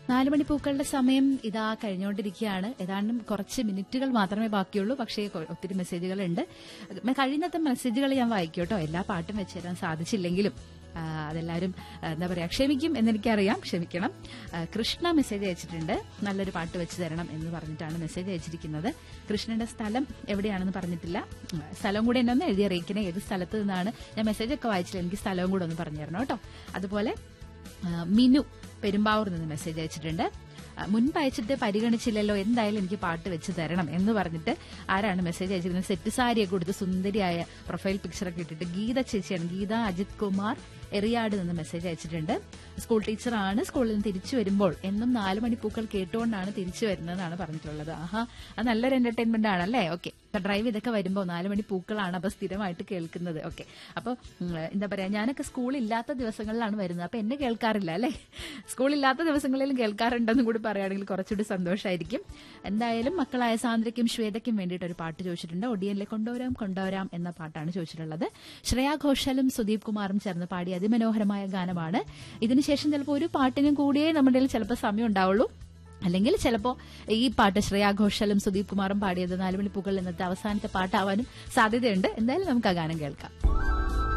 നാല് മണിപ്പൂക്കളുടെ സമയം ഇതാ കഴിഞ്ഞുകൊണ്ടിരിക്കുകയാണ് ഏതാണ്ടും കുറച്ച് മിനിറ്റുകൾ മാത്രമേ ബാക്കിയുള്ളൂ പക്ഷേ കൊ- ഒത്തിരി മെസ്സേജുകളുണ്ട് അത് കഴിയുന്നത്ര മെസ്സേജുകൾ ഞാൻ വായിക്കും കേട്ടോ എല്ലാ പാട്ടും വെച്ച് തരാൻ സാധിച്ചില്ലെങ്കിലും ആ, അതെല്ലാവരും ആ, എന്താ പറയാ ക്ഷമിക്കും എന്നെനിക്കറിയാം ക്ഷമിക്കണം ആ, കൃഷ്ണ മെസ്സേജ് അയച്ചിട്ടുണ്ട് നല്ലൊരു പാട്ട് വെച്ച് തരണം എന്ന് പറഞ്ഞിട്ടാണ് മെസ്സേജ് അയച്ചിരിക്കുന്നത് കൃഷ്ണന്റെ സ്ഥലം എവിടെയാണെന്ന് പറഞ്ഞിട്ടില്ല ഉം, സ്ഥലം കൂടെ എന്നെ ഒന്ന് എഴുതി അറിയിക്കണേ ഏത് സ്ഥലത്ത് നിന്നാണ് ഞാൻ മെസ്സേജ് ഒക്കെ വായിച്ചില്ല എനിക്ക് സ്ഥലവും കൂടെ ഒന്ന് പറഞ്ഞു തരണം കേട്ടോ അതുപോലെ ആ, മിനു പെരുമ്പാവൂർ നിന്ന് മെസ്സേജ് അയച്ചിട്ടുണ്ട് ആ, മുൻപ് അയച്ചിട്ട് പരിഗണിച്ചില്ലല്ലോ എന്തായാലും എനിക്ക് പാട്ട് വെച്ച് തരണം എന്ന് പറഞ്ഞിട്ട് ആരാണ് മെസ്സേജ് അയച്ചിരിക്കുന്നത് സെറ്റ് സാരിയൊക്കെ കൊടുത്ത് സുന്ദരിയായ പ്രൊഫൈൽ പിക്ചറൊക്കെ ഇട്ടിട്ട് ഗീത ചേച്ചിയാണ് ഗീത അജിത് കുമാർ എറിയാട് നിന്ന് മെസ്സേജ് അയച്ചിട്ടുണ്ട് സ്കൂൾ ടീച്ചറാണ് സ്കൂളിൽ നിന്ന് തിരിച്ചു വരുമ്പോൾ എന്നും നാല് മണിപ്പൂക്കൾ കേട്ടുകൊണ്ടാണ് തിരിച്ചു വരുന്നതെന്നാണ് പറഞ്ഞിട്ടുള്ളത് ആഹാ അത് നല്ലൊരു എന്റർടൈൻമെന്റ് ആണല്ലേ ഓക്കെ ഡ്രൈവ് ഇതൊക്കെ വരുമ്പോൾ നാല് മണി പൂക്കളാണ് അപ്പൊ സ്ഥിരമായിട്ട് കേൾക്കുന്നത് ഓക്കെ അപ്പൊ ഉം, എന്താ പറയാ ഞാനൊക്കെ സ്കൂളില്ലാത്ത ദിവസങ്ങളിലാണ് വരുന്നത് അപ്പൊ എന്നെ കേൾക്കാറില്ല അല്ലേ സ്കൂളില്ലാത്ത ദിവസങ്ങളിലും കേൾക്കാറുണ്ടെന്നും കൂടി പറയുകയാണെങ്കിൽ കുറച്ചുകൂടി സന്തോഷമായിരിക്കും എന്തായാലും മക്കളായ സാന്ദ്രയ്ക്കും ശ്വേതയ്ക്കും വേണ്ടിയിട്ട് ഒരു പാട്ട് ചോദിച്ചിട്ടുണ്ട് ഒടിയനിലെ കൊണ്ടുവരാം കൊണ്ടുവരാം എന്ന പാട്ടാണ് ചോദിച്ചിട്ടുള്ളത് ശ്രേയാ ഘോഷാലും സുദീപ് കുമാറും ചേർന്ന് പാടിയ അതിമനോഹരമായ ഗാനമാണ് ഇതിനുശേഷം ചിലപ്പോൾ ഒരു പാട്ടിനും കൂടിയേ നമ്മുടെ കയ്യിൽ ചിലപ്പോൾ സമയം ഉണ്ടാവുള്ളൂ അല്ലെങ്കിൽ ചിലപ്പോൾ ഈ പാട്ട് ശ്രേയാ ഘോഷാലും സുദീപ് കുമാറും പാടിയത് നാലുമണിപ്പൂക്കൾ ഇന്നത്തെ അവസാനത്തെ പാട്ടാവാനും സാധ്യതയുണ്ട് എന്തായാലും നമുക്ക് ആ ഗാനം കേൾക്കാം